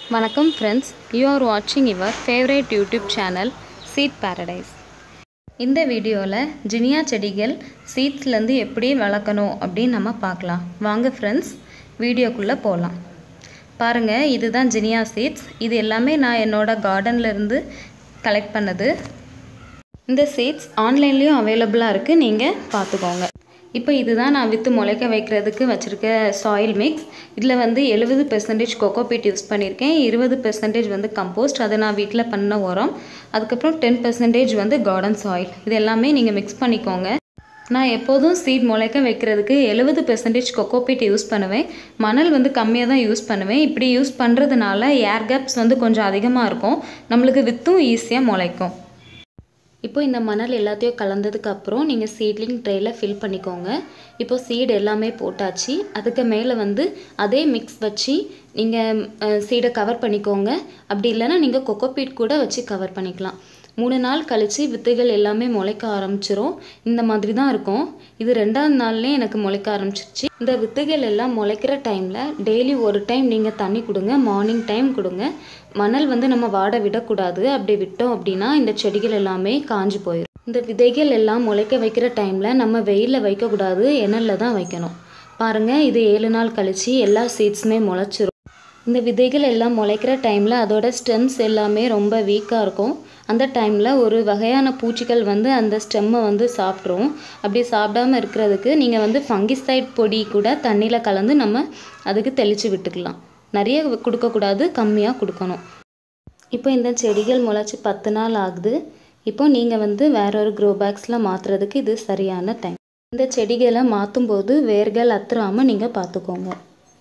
வணக்கம் friends you are வாட்சிங் your favourite YouTube channel Seed Paradise இந்த வீடியோவில் ஜினியா செடிகள் சீட்ஸ்லேருந்து எப்படி வளர்க்கணும் அப்படின்னு நம்ம பார்க்கலாம் வாங்க ஃப்ரெண்ட்ஸ் வீடியோக்குள்ளே போகலாம் பாருங்கள் இதுதான் ஜினியா சீட்ஸ் இது எல்லாமே நான் என்னோடய கார்டன்லேருந்து கலெக்ட் பண்ணது இந்த சீட்ஸ் ஆன்லைன்லேயும் அவைலபிளாக இருக்குது நீங்கள் பார்த்துக்கோங்க இப்போ இதுதான் நான் வித்து முளைக்க வைக்கிறதுக்கு வச்சுருக்க சாயில் மிக்ஸ் இதில் வந்து எழுபது பெர்சன்டேஜ் கொக்கோபீட் யூஸ் பண்ணியிருக்கேன் இருபது பெர்சன்டேஜ் வந்து கம்போஸ்ட் அது நான் வீட்டில் பண்ண உரம் அதுக்கப்புறம் டென் பெர்சன்டேஜ் வந்து கார்டன் சாயில் இது எல்லாமே நீங்கள் மிக்ஸ் பண்ணிக்கோங்க நான் எப்போதும் சீட் முளைக்க வைக்கிறதுக்கு எழுபது பெர்சன்டேஜ் கொக்கோபீட் யூஸ் பண்ணுவேன் மணல் வந்து கம்மியாக தான் யூஸ் பண்ணுவேன் இப்படி யூஸ் பண்ணுறதுனால ஏர் கேப்ஸ் வந்து கொஞ்சம் அதிகமாக இருக்கும் நம்மளுக்கு வித்தும் ஈஸியாக முளைக்கும் இப்போ இந்த மணல் எல்லாத்தையும் கலந்ததுக்கு அப்புறம் நீங்கள் சீட்லிங் ட்ரேயில் ஃபில் பண்ணிக்கோங்க இப்போ சீடு எல்லாமே போட்டாச்சு அதுக்கு மேலே வந்து அதே மிக்ஸ் வச்சு நீங்கள் சீடை கவர் பண்ணிக்கோங்க அப்படி இல்லைன்னா நீங்கள் கொக்கோபீட் கூட வச்சு கவர் பண்ணிக்கலாம் மூணு நாள் கழித்து வித்துகள் எல்லாமே முளைக்க ஆரம்பிச்சிரும் இந்த மாதிரி தான் இருக்கும் இது ரெண்டாவது நாள்லேயே எனக்கு முளைக்க ஆரம்பிச்சிருச்சு இந்த வித்துகள் எல்லாம் முளைக்கிற டைமில் டெய்லி ஒரு டைம் நீங்கள் தண்ணி கொடுங்க மார்னிங் டைம் கொடுங்க மணல் வந்து நம்ம வாட விடக்கூடாது அப்படி விட்டோம் அப்படின்னா இந்த செடிகள் எல்லாமே காஞ்சு போயிடும் இந்த விதைகள் எல்லாம் முளைக்க வைக்கிற டைமில் நம்ம வெயிலில் வைக்கக்கூடாது எண்ணெயில் தான் வைக்கணும் பாருங்கள் இது ஏழு நாள் கழித்து எல்லா சீட்ஸுமே முளைச்சிரும் இந்த விதைகள் எல்லாம் முளைக்கிற டைமில் அதோட ஸ்டெம்ஸ் எல்லாமே ரொம்ப வீக்காக இருக்கும் அந்த டைமில் ஒரு வகையான பூச்சிகள் வந்து அந்த ஸ்டெம்மை வந்து சாப்பிட்ரும் அப்படி சாப்பிடாம இருக்கிறதுக்கு நீங்கள் வந்து ஃபங்கிசைட் பொடி கூட தண்ணியில் கலந்து நம்ம அதுக்கு தெளித்து விட்டுக்கலாம் நிறைய கொடுக்கக்கூடாது கம்மியாக கொடுக்கணும் இப்போ இந்த செடிகள் முளைச்சி பத்து நாள் ஆகுது இப்போ நீங்கள் வந்து வேற ஒரு க்ரோ பேக்ஸில் மாற்றுறதுக்கு இது சரியான டைம் இந்த செடிகளை மாற்றும் போது வேர்கள் அத்துறாமல் நீங்கள் பார்த்துக்கோங்க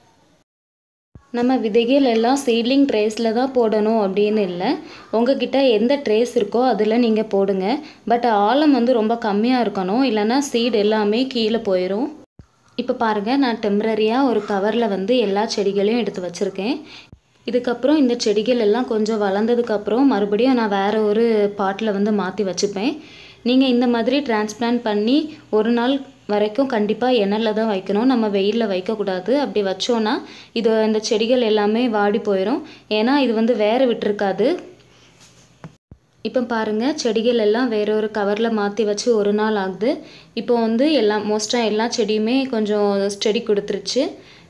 நம்ம விதைகள் எல்லாம் சீட்லிங் ட்ரேஸில் தான் போடணும் அப்படின்னு இல்லை உங்ககிட்ட எந்த ட்ரேஸ் இருக்கோ அதில் நீங்கள் போடுங்க பட் ஆழம் வந்து ரொம்ப கம்மியாக இருக்கணும் இல்லைன்னா சீட் எல்லாமே கீழே போயிடும் இப்போ பாருங்கள் நான் டெம்ரரியாக ஒரு கவரில் வந்து எல்லா செடிகளையும் எடுத்து வச்சுருக்கேன் இதுக்கப்புறம் இந்த செடிகள் எல்லாம் கொஞ்சம் வளர்ந்ததுக்கப்புறம் மறுபடியும் நான் வேறு ஒரு பாட்டில் வந்து மாற்றி வச்சுப்பேன் நீங்கள் இந்த மாதிரி டிரான்ஸ்பிளான்ட் பண்ணி ஒரு நாள் வரைக்கும் கண்டிப்பாக எண்ணெயில் தான் வைக்கணும் நம்ம வெயிலில் வைக்கக்கூடாது அப்படி வச்சோன்னா இது இந்த செடிகள் எல்லாமே வாடி போயிடும் ஏன்னா இது வந்து வேற விட்டுருக்காது இப்போ பாருங்கள் செடிகள் எல்லாம் வேற ஒரு கவரில் மாற்றி வச்சு ஒரு நாள் ஆகுது இப்போ வந்து எல்லாம் மோஸ்ட்டாக எல்லா செடியுமே கொஞ்சம் செடி கொடுத்துருச்சு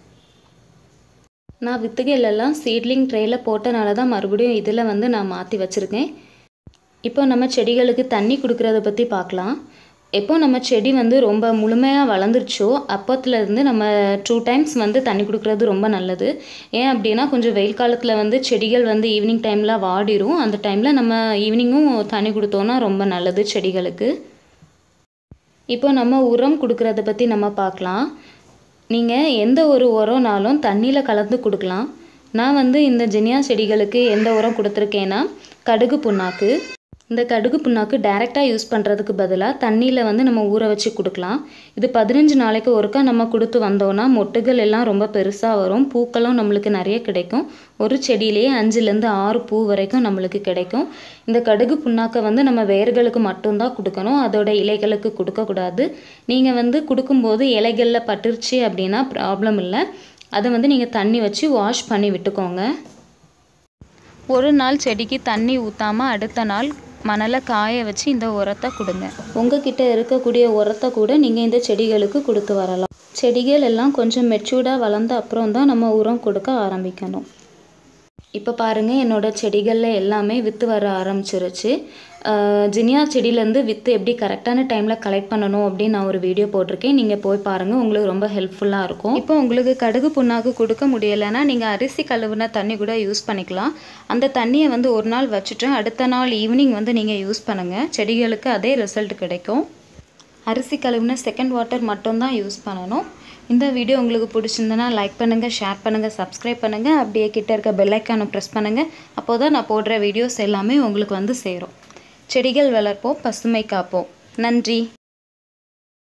நான் வித்துகள் எல்லாம் சீட்லிங் ட்ரேயில் போட்டனால தான் மறுபடியும் இதில் வந்து நான் மாற்றி வச்சுருக்கேன் இப்போ நம்ம செடிகளுக்கு தண்ணி கொடுக்குறத பற்றி பார்க்கலாம் எப்போ நம்ம செடி வந்து ரொம்ப முழுமையாக வளர்ந்துருச்சோ அப்போத்துலேருந்து நம்ம டூ டைம்ஸ் வந்து தண்ணி கொடுக்குறது ரொம்ப நல்லது ஏன் அப்படின்னா கொஞ்சம் வெயில் காலத்தில் வந்து செடிகள் வந்து ஈவினிங் டைமில் வாடிடும் அந்த டைமில் நம்ம ஈவினிங்கும் தண்ணி கொடுத்தோன்னா ரொம்ப நல்லது செடிகளுக்கு இப்போ நம்ம உரம் கொடுக்குறத பற்றி நம்ம பார்க்கலாம் நீங்கள் எந்த ஒரு உரம்னாலும் தண்ணியில் கலந்து கொடுக்கலாம் நான் வந்து இந்த ஜெனியா செடிகளுக்கு எந்த உரம் கொடுத்துருக்கேன்னா கடுகு புண்ணாக்கு இந்த கடுகு புண்ணாக்கு டைரெக்டாக யூஸ் பண்ணுறதுக்கு பதிலாக தண்ணியில் வந்து நம்ம ஊற வச்சு கொடுக்கலாம் இது பதினஞ்சு நாளைக்கு ஒருக்கா நம்ம கொடுத்து வந்தோன்னா மொட்டுகள் எல்லாம் ரொம்ப பெருசாக வரும் பூக்களும் நம்மளுக்கு நிறைய கிடைக்கும் ஒரு செடியிலேயே அஞ்சுலேருந்து ஆறு பூ வரைக்கும் நம்மளுக்கு கிடைக்கும் இந்த கடுகு புண்ணாக்கை வந்து நம்ம வேர்களுக்கு மட்டும்தான் கொடுக்கணும் அதோட இலைகளுக்கு கொடுக்கக்கூடாது நீங்கள் வந்து கொடுக்கும்போது இலைகளில் பட்டுருச்சு அப்படின்னா ப்ராப்ளம் இல்லை அதை வந்து நீங்கள் தண்ணி வச்சு வாஷ் பண்ணி விட்டுக்கோங்க ஒரு நாள் செடிக்கு தண்ணி ஊற்றாமல் அடுத்த நாள் மணலை காய வச்சு இந்த உரத்தை கொடுங்க உங்ககிட்ட இருக்கக்கூடிய உரத்தை கூட நீங்கள் இந்த செடிகளுக்கு கொடுத்து வரலாம் செடிகள் எல்லாம் கொஞ்சம் மெச்சூர்டாக வளர்ந்த அப்புறம் தான் நம்ம உரம் கொடுக்க ஆரம்பிக்கணும் இப்போ பாருங்கள் என்னோடய செடிகளில் எல்லாமே விற்று வர ஆரம்பிச்சிருச்சு ஜினியா செடியிலேருந்து விற்று எப்படி கரெக்டான டைமில் கலெக்ட் பண்ணணும் அப்படின்னு நான் ஒரு வீடியோ போட்டிருக்கேன் நீங்கள் போய் பாருங்கள் உங்களுக்கு ரொம்ப ஹெல்ப்ஃபுல்லாக இருக்கும் இப்போ உங்களுக்கு கடுகு புண்ணாக்கு கொடுக்க முடியலைன்னா நீங்கள் அரிசி கழுவுன தண்ணி கூட யூஸ் பண்ணிக்கலாம் அந்த தண்ணியை வந்து ஒரு நாள் வச்சுட்டு அடுத்த நாள் ஈவினிங் வந்து நீங்கள் யூஸ் பண்ணுங்கள் செடிகளுக்கு அதே ரிசல்ட் கிடைக்கும் அரிசி கழுவுன செகண்ட் வாட்டர் மட்டும்தான் யூஸ் பண்ணணும் இந்த வீடியோ உங்களுக்கு பிடிச்சிருந்தனா லைக் பண்ணுங்கள் ஷேர் பண்ணுங்கள் சப்ஸ்கிரைப் பண்ணுங்கள் அப்படியே கிட்ட இருக்க பெல்லைக்கானை ப்ரெஸ் பண்ணுங்கள் அப்போ தான் நான் போடுற வீடியோஸ் எல்லாமே உங்களுக்கு வந்து சேரும் செடிகள் வளர்ப்போம் பசுமை காப்போம் நன்றி